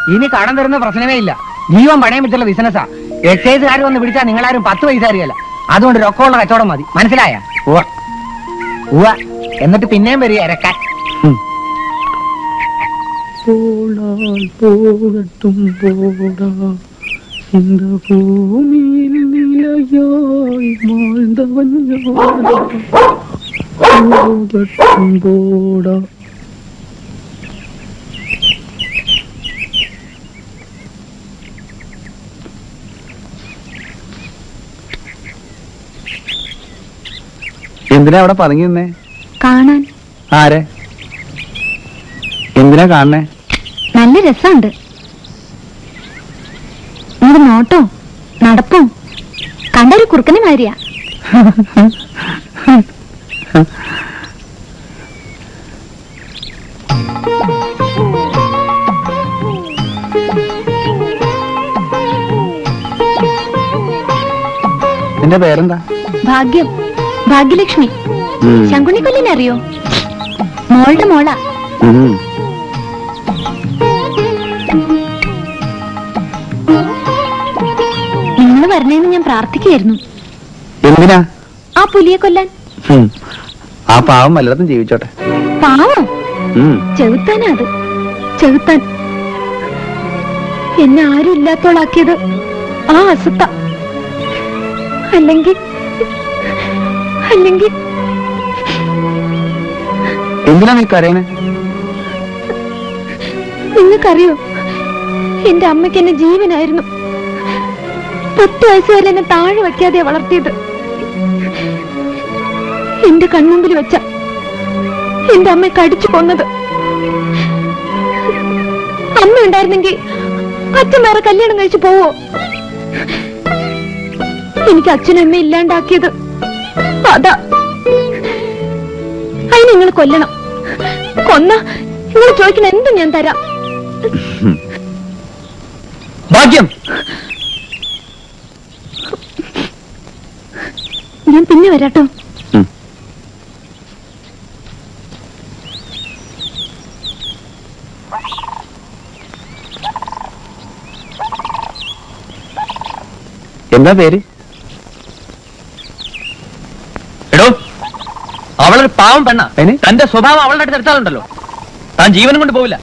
ഇനി കടം തരുന്ന പ്രശ്നമേ ഇല്ല ജീവൻ പണയം വെച്ചുള്ള ബിസിനസ്സാ എക്സൈസുകാർ വന്ന് പിടിച്ചാൽ നിങ്ങളാരും പത്ത് പൈസ അറിയല്ല അതുകൊണ്ട് രൊക്കമുള്ള കച്ചവടം മതി മനസ്സിലായ ഉവ്വ എന്നിട്ട് പിന്നെയും വരിക ഇരക്കാൻ പോളാൽ പോകട്ടും പോടാ இந்த ഭൂമിയിൽ നിലയായി മാഴ്ന്നവൻ ഞാനാ. പോകട്ടും പോടാ എന്തിനാ അവിടെ പതുങ്ങി നിന്നേ കാണാൻ ആരെ എന്തിനാ കാണണേ നല്ല രസമുണ്ട് നിങ്ങളുടെ നോട്ടോ നടപ്പും കണ്ടൊരു കുറുക്കനെ മാതിരിയാ നിന്റെ പേരെന്താ ഭാഗ്യം ഭാഗ്യലക്ഷ്മി ഉം. ശങ്കുണ്ണിക്കൊല്ലിനെ അറിയോ മോളുടെ മോളാ ഉം. നിങ്ങൾ വരണേന്ന് ഞാൻ പ്രാർത്ഥിക്കുകയായിരുന്നു എന്തിനാ ആ പുലിയെ കൊല്ലാൻ ഉം. ആ പാവം വല്ലതും ജീവിച്ചോട്ടെ പാവം ഉം. ചെകുത്താനാ അത് ചെകുത്താൻ എന്നെ ആരും ഇല്ലാത്തോളാക്കിയത് ആ അസുത്ത അല്ലെങ്കിൽ അല്ലെങ്കിൽ എന്തിനാ നീ കരയണേ നിങ്ങൾക്കറിയോ എന്റെ അമ്മയ്ക്ക് എന്നെ ജീവനായിരുന്നു പത്ത് വയസ്സ് വരെ എന്നെ താഴെ വയ്ക്കാതെ വളർത്തിയത് എന്റെ കൺമുമ്പിൽ വെച്ച എന്റെ അമ്മയെ കടിച്ചു കൊന്നത് അമ്മ ഉണ്ടായിരുന്നെങ്കിൽ അച്ഛൻ വേറെ കല്യാണം കഴിച്ചു പോവോ എനിക്ക് അച്ഛനും അമ്മ ഇല്ലാണ്ടാക്കിയത് അതാ അതിന് നിങ്ങൾ കൊല്ലണം കൊന്ന നിങ്ങൾ ചോദിക്കുന്ന എന്തും ഞാൻ തരാം ഭാഗ്യം ഞാൻ പിന്നെ വരാട്ടോ ഉം. എന്താ പേര് എടോ അവളൊരു പാവം പെണ്ണ അതിന്? തന്റെ സ്വഭാവം അവളുടെ അടുത്ത് എടുത്താലുണ്ടല്ലോ താൻ ജീവനും കൊണ്ട് പോവില്ല